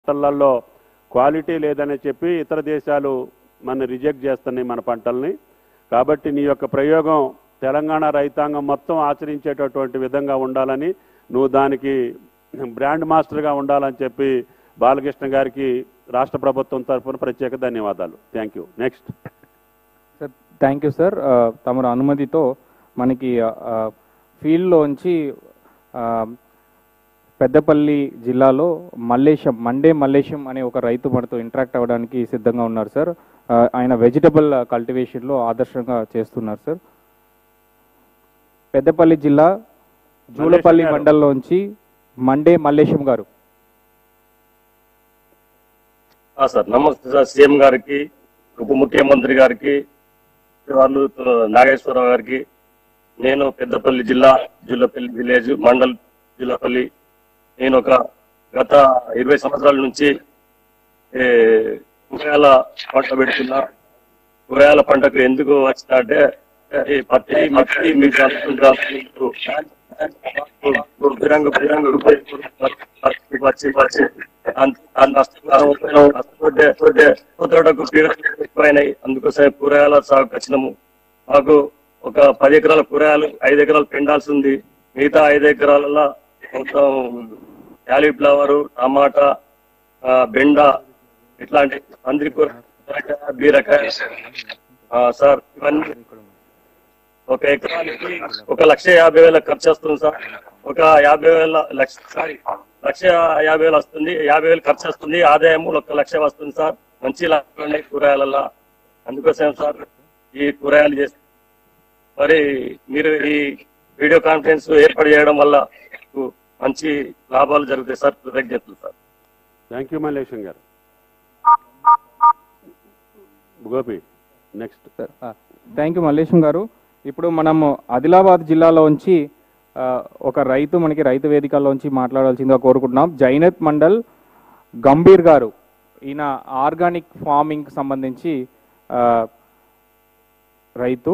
పంటలలో క్వాలిటీ లేదని చెప్పి ఇతర దేశాలు మన రిజెక్ట్ చేస్తున్నాయి మన పంటల్ని కాబట్టి నీ యొక్క ప్రయోగం తెలంగాణ రైతాంగం మొత్తం ఆచరించేటటువంటి విధంగా ఉండాలని నువ్వు దానికి బ్రాండ్ మాస్టర్గా ఉండాలని చెప్పి బాలకృష్ణ గారికి రాష్ట్ర ప్రభుత్వం తరఫున ప్రత్యేక ధన్యవాదాలు thank you next sir thank you sir ఆ, తమరు అనుమతితో మనకి ఆ, ఫీల్డ్లోంచి ఆ, పెద్దపల్లి జిల్లాలో మల్లేశం మండే మల్లేశం అనే ఒక రైతు మనతో ఇంటరాక్ట్ అవ్వడానికి సిద్ధంగా ఉన్నారు సార్ ఆ, ఆయన వెజిటబుల్ కల్టివేషన్లో ఆదర్శంగా చేస్తున్నారు సార్ పెద్దపల్లి జిల్లా జూలపల్లి గారు. మండలంలోంచి మండే మల్లేశం గారు ఆ సార్ నమస్తే సార్ సీఎం గారికి ఉప ముఖ్యమంత్రి గారికి వాళ్ళు ఆ, నాగేశ్వరరావు గారికి నేను పెద్దపల్లి జిల్లా జుల్లపల్లి విలేజ్ మండల్ జుల్లపల్లి నేను ఒక గత ఇరవై సంవత్సరాల నుంచి ఏ, కూరగాయల పంట పెడుతున్నా కూరగాయల పంటకు ఎందుకు వచ్చిన అంటే ఈ పత్తి మట్టి మీకు అనుకుంటారు బిరంగు బిరంగు పత్తి వచ్చి వచ్చి అంత నష్టపోతే తోటకు పీడలు ఎక్కువైనాయి అందుకోసం కూరగాయల సాగుకు వచ్చినాము మాకు ఒక పది ఎకరాల కూరగాయలు ఐదు ఎకరాలు పెండాల్సి ఉంది మిగతా ఐదు ఎకరాలలో మొత్తం క్యాలీఫ్లవర్ టమాటా ఆ, బెండ ఇట్లాంటి పందిరి కూర సొరకాయ, బీరకాయ ఆ, సార్ ఇవన్నీ ఒక ఎకరానికి ఒక లక్ష యాభై వేల ఖర్చు వస్తుంది సార్ ఒక యాభై వేల లక్ష సారీ లక్ష యాభై వేలు వస్తుంది యాభై వేలు ఖర్చు వస్తుంది ఆదాయం ఒక లక్ష వస్తుంది సార్ మంచి లాభాలు ఉన్నాయి కూరగాయలలో అందుకోసం సార్ ఈ కూరగాయలు చేస్తే మరి మీరు ఈ వీడియో కాన్ఫరెన్స్ ఏర్పాటు చేయడం వల్ల మీకు మంచి లాభాలు జరుగుతాయి సార్ కృతజ్ఞతలు సార్ థ్యాంక్ యూ మల్లేశం గారు Gopi next sir thank you Mallesham గారు ఇప్పుడు మనము ఆదిలాబాద్ జిల్లాలోంచి ఆ, ఒక రైతు మనకి రైతు వేదికలోంచి మాట్లాడాల్సిందిగా కోరుకుంటున్నాం జైనత్ మండల్ గంభీర్ గారు ఈయన ఆర్గానిక్ ఫార్మింగ్ సంబంధించి ఆ, రైతు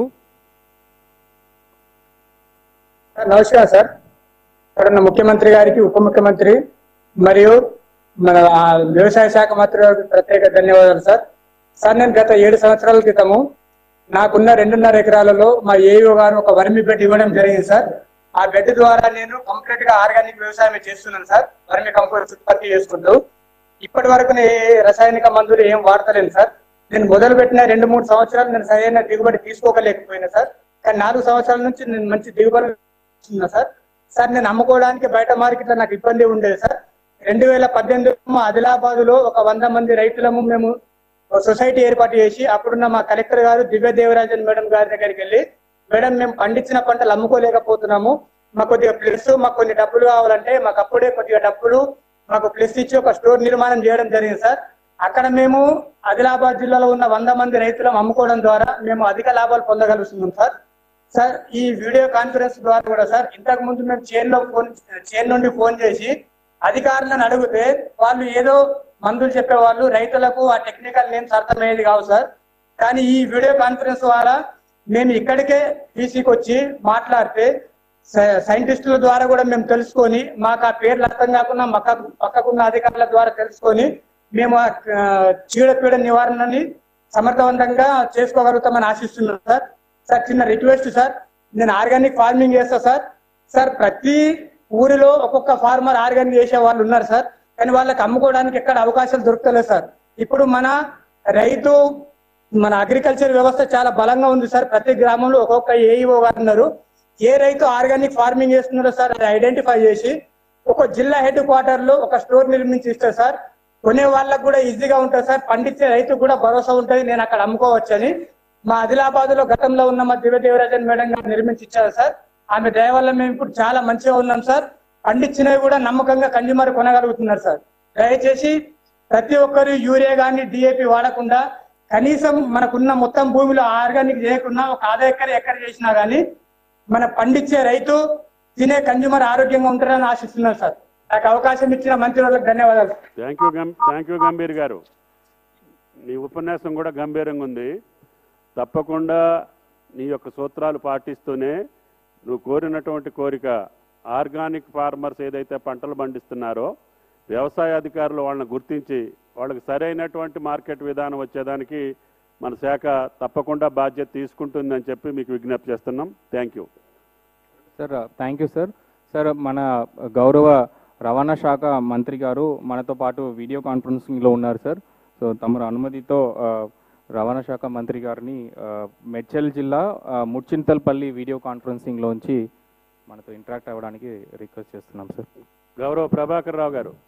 నమస్కారం సార్ ఇక్కడ ఉన్న ముఖ్యమంత్రి గారికి ఉప ముఖ్యమంత్రి మరియు మన ఆ, వ్యవసాయ శాఖ మంత్రి గారికి ప్రత్యేక ధన్యవాదాలు సార్ సార్ నేను గత ఏడు సంవత్సరాల క్రితము నాకున్న రెండున్నర ఎకరాలలో మా ఏఈఓ గారు ఒక వర్మి బెడ్ ఇవ్వడం జరిగింది సార్ ఆ బెడ్ ద్వారా నేను కంప్లీట్ గా ఆర్గానిక్ వ్యవసాయం చేస్తున్నాను సార్ వర్మి కంపోస్ట్ ఉత్పత్తి చేసుకుంటూ ఇప్పటి వరకు నేను ఏ రసాయనిక మందులు ఏం వాడతలేను సార్ నేను మొదలు పెట్టిన రెండు మూడు సంవత్సరాలు నేను సరైన దిగుబడి తీసుకోగలేకపోయినా సార్ కానీ నాలుగు సంవత్సరాల నుంచి నేను మంచి దిగుబడి వస్తున్నా సార్ సార్ నేను అమ్ముకోవడానికి బయట మార్కెట్లో నాకు ఇబ్బంది ఉండేది సార్ రెండు వేల పద్దెనిమిదిలో ఆదిలాబాద్ లో ఒక వంద మంది రైతులము మేము ఒక సొసైటీ ఏర్పాటు చేసి అప్పుడున్న మా కలెక్టర్ గారు దివ్య దేవరాజన్ మేడం గారి దగ్గరికి వెళ్ళి మేడం మేము పండించిన పంటలు అమ్ముకోలేకపోతున్నాము మాకు కొద్దిగా ప్లస్ మాకు కొన్ని డబ్బులు కావాలంటే మాకు అప్పుడే కొద్దిగా డబ్బులు మాకు ప్లస్ ఇచ్చి ఒక స్టోర్ నిర్మాణం చేయడం జరిగింది సార్ అక్కడ మేము ఆదిలాబాద్ జిల్లాలో ఉన్న వంద మంది రైతులను అమ్ముకోవడం ద్వారా మేము అధిక లాభాలు పొందగలుగుతున్నాం సార్ సార్ ఈ వీడియో కాన్ఫరెన్స్ ద్వారా కూడా సార్ ఇంతకు ముందు మేము చైన్ లో ఫోన్ చైన్ నుండి ఫోన్ చేసి అధికారులను అడిగితే వాళ్ళు ఏదో మందులు చెప్పేవాళ్ళు రైతులకు ఆ టెక్నికల్ నేమ్స్ అర్థమయ్యేది కావు సార్ కానీ ఈ వీడియో కాన్ఫరెన్స్ ద్వారా మేము ఇక్కడికే టీసీకి వచ్చి మాట్లాడితే సై- సైంటిస్టుల ద్వారా కూడా మేము తెలుసుకొని మాకు ఆ పేర్లు అర్థం కాకుండా పక్క పక్కకున్న అధికారుల ద్వారా తెలుసుకొని మేము ఆ ఆ, చీడపీడ నివారణని సమర్థవంతంగా చేసుకోగలుగుతామని ఆశిస్తున్నాం సార్ సార్ చిన్న రిక్వెస్ట్ సార్ నేను ఆర్గానిక్ ఫార్మింగ్ చేస్తా సార్ సార్ ప్రతి ఊరిలో ఒక్కొక్క ఫార్మర్ ఆర్గానిక్ చేసే వాళ్ళు ఉన్నారు సార్ కానీ వాళ్ళకి అమ్ముకోవడానికి ఎక్కడ అవకాశాలు దొరకలేదు సార్ ఇప్పుడు మన రైతు మన అగ్రికల్చర్ వ్యవస్థ చాలా బలంగా ఉంది సార్ ప్రతి గ్రామంలో ఒక్కొక్క ఏఈఓ గారు ఉన్నారు ఏ రైతు ఆర్గానిక్ ఫార్మింగ్ చేస్తున్నారో సార్ అది ఐడెంటిఫై చేసి ఒక జిల్లా హెడ్ క్వార్టర్ లో ఒక స్టోర్ నిర్మించి ఇస్తారు సార్ కొనే వాళ్ళకు కూడా ఈజీగా ఉంటుంది సార్ పండించే రైతుకు కూడా భరోసా ఉంటుంది నేను అక్కడ అమ్ముకోవచ్చని మా ఆదిలాబాద్ లో గతంలో ఉన్న మా దివ్యదేవరాజన్ మేడం గారు నిర్మించి ఇచ్చారు సార్ ఆమె దయ వల్ల మేము ఇప్పుడు చాలా మంచిగా ఉన్నాం సార్ పండించినవి కూడా నమ్మకంగా కన్జ్యూమర్ కొనగలుగుతున్నారు సార్ దయచేసి ప్రతి ఒక్కరు యూరియా గాని డిఏపి వాడకుండా కనీసం మనకున్న మొత్తం భూమిలో ఆర్గానిక్ చేయకుండా ఒక ఆదా ఎకర ఎకర చేసినా గానీ మన పండించే రైతు తినే కన్జ్యూమర్ ఆరోగ్యంగా ఉంటారని ఆశిస్తున్నాను సార్ నాకు అవకాశం ఇచ్చిన మంత్రి వాళ్ళకి ధన్యవాదాలు థ్యాంక్ యూ గం థ్యాంక్ యూ గంభీర్ గారు నీ ఉపన్యాసం కూడా గంభీరంగా ఉంది తప్పకుండా నీ యొక్క సూత్రాలు పాటిస్తూనే నువ్వు కోరినటువంటి కోరిక ఆర్గానిక్ ఫార్మర్స్ ఏదైతే పంటలు పండిస్తున్నారో వ్యవసాయ అధికారులు వాళ్ళని గుర్తించి వాళ్ళకి సరైనటువంటి మార్కెట్ విధానం వచ్చేదానికి మన శాఖ తప్పకుండా బాధ్యత తీసుకుంటుందని చెప్పి మీకు విజ్ఞప్తి చేస్తున్నాం thank you sir thank you sir sir మన గౌరవ రవాణా శాఖ మంత్రి గారు మనతో పాటు వీడియో కాన్ఫరెన్సింగ్లో ఉన్నారు సార్ సో తమరు అనుమతితో ఆ, రవాణా శాఖ మంత్రి గారిని ఆ, మెడ్చల్ జిల్లా ఆ, ముడ్చింతల్పల్లి వీడియో కాన్ఫరెన్సింగ్లోంచి మనతో ఇంటరాక్ట్ అవ్వడానికి రిక్వెస్ట్ చేస్తున్నాం సార్ గౌరవ ప్రభాకర్ రావు గారు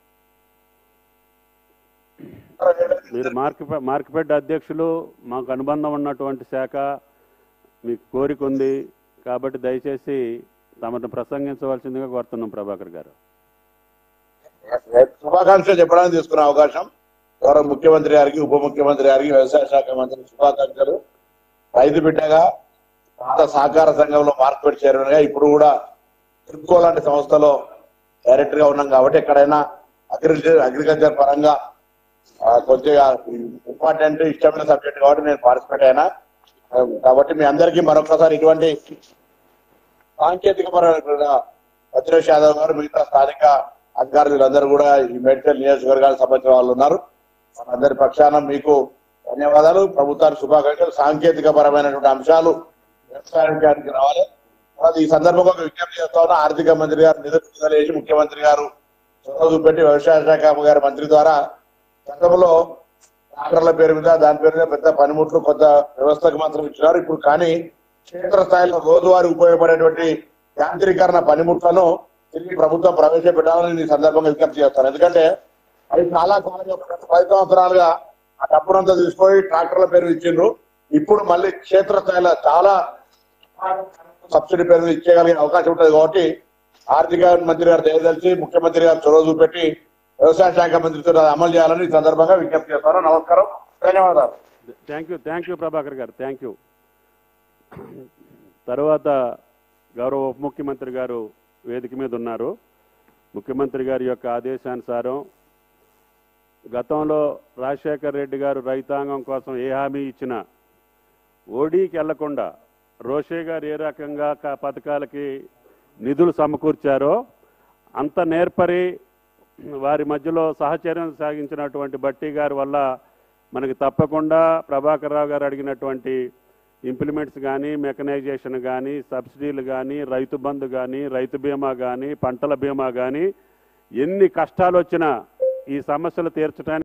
మీరు మార్కెట్ మార్కెట్ అధ్యక్షులు మాకు అనుబంధం ఉన్నటువంటి శాఖ మీకు కోరిక ఉంది కాబట్టి దయచేసి తమను ప్రసంగించవలసిందిగా కోరుతున్నాం ప్రభాకర్ గారు శుభాకాంక్షలు చెప్పడానికి తీసుకున్న అవకాశం గౌరవ ముఖ్యమంత్రి గారికి ఉప ముఖ్యమంత్రి గారికి వ్యవసాయ శాఖ మంత్రి శుభాకాంక్షలు రైతు బిడ్డగా పాత సహకార సంఘంలో మార్కెట్ చైర్మన్ గా ఇప్పుడు కూడా ట్రిప్కో లాంటి సంస్థలో డైరెక్టర్ గా ఉన్నాం కాబట్టి ఎక్కడైనా అగ్రికల్చర్ అగ్రికల్చర్ పరంగా ఆ, కొద్దిగా ఇంపార్టెంట్ ఇష్టమైన సబ్జెక్ట్ కాబట్టి నేను పార్టిసిపేట్ అయినా ఆ, కాబట్టి మీ అందరికీ మరొకసారి ఇటువంటి సాంకేతిక పరమైన అఖిలేష్ యాదవ్ గారు మిగతా స్థానిక అధికారులందరూ కూడా ఈ మేడ్చల్ నియోజకవర్గానికి సంబంధించిన వాళ్ళు ఉన్నారు అందరి పక్షాన మీకు ధన్యవాదాలు ప్రభుత్వానికి శుభాకాంక్షలు సాంకేతిక పరమైనటువంటి అంశాలు వ్యవసాయానికి రావాలి తర్వాత ఈ సందర్భంగా ఒక విజ్ఞప్తి చేస్తా ఉన్నా ఆర్థిక మంత్రి గారు నిధులు విడుదల చేసి ముఖ్యమంత్రి గారు చొరవ చూపెట్టి వ్యవసాయ శాఖ గారి మంత్రి ద్వారా గతంలో ట్రాక్టర్ల పేరు మీద దాని పేరు మీద పెద్ద పనిముట్లు కొత్త వ్యవస్థకు మాత్రం ఇచ్చినారు ఇప్పుడు కానీ క్షేత్ర స్థాయిలో రోజువారీ ఉపయోగపడేటువంటి యాంత్రీకరణ పనిముట్లను తిరిగి ప్రభుత్వం ప్రవేశపెట్టాలని ఈ సందర్భంగా విజ్ఞప్తి చేస్తాను ఎందుకంటే అది చాలా కాలంగా గత పది సంవత్సరాలుగా ఆ డబ్బునంతా తీసుకొని ట్రాక్టర్ల పేరు ఇచ్చిండ్రు ఇప్పుడు మళ్ళీ క్షేత్ర స్థాయిలో చాలా సబ్సిడీ పేరు మీద ఇచ్చేయగలిగే అవకాశం ఉంటుంది కాబట్టి ఆర్థిక మంత్రి గారు దయదలిచి ముఖ్యమంత్రి గారు చొరవ చూపెట్టి వ్యవసాయ శాఖ మంత్రితో అది అమలు చేయాలని ఈ సందర్భంగా విజ్ఞప్తి చేస్తాను నమస్కారం ధన్యవాదాలు thank you thank you Prabhakar గారు థ్యాంక్ యూ తర్వాత గౌరవ ఉప ముఖ్యమంత్రి గారు వేదిక మీద ఉన్నారు ముఖ్యమంత్రి గారి యొక్క ఆదేశానుసారం గతంలో రాజశేఖర్ రెడ్డి గారు రైతాంగం కోసం ఏ హామీ ఇచ్చినా ఓడీకి వెళ్లకుండా రోషే గారు ఏ రకంగా క- పథకాలకి నిధులు సమకూర్చారో అంత నేర్పరి వారి మధ్యలో సహచర్యం సాగించినటువంటి బట్టి గారి వల్ల మనకి తప్పకుండా ప్రభాకర్ రావు గారు అడిగినటువంటి ఇంప్లిమెంట్స్ కానీ మెకనైజేషన్ కానీ సబ్సిడీలు కానీ రైతు బంధు కానీ రైతు బీమా కానీ పంటల బీమా కానీ ఎన్ని కష్టాలు వచ్చినా ఈ సమస్యలు తీర్చడానికి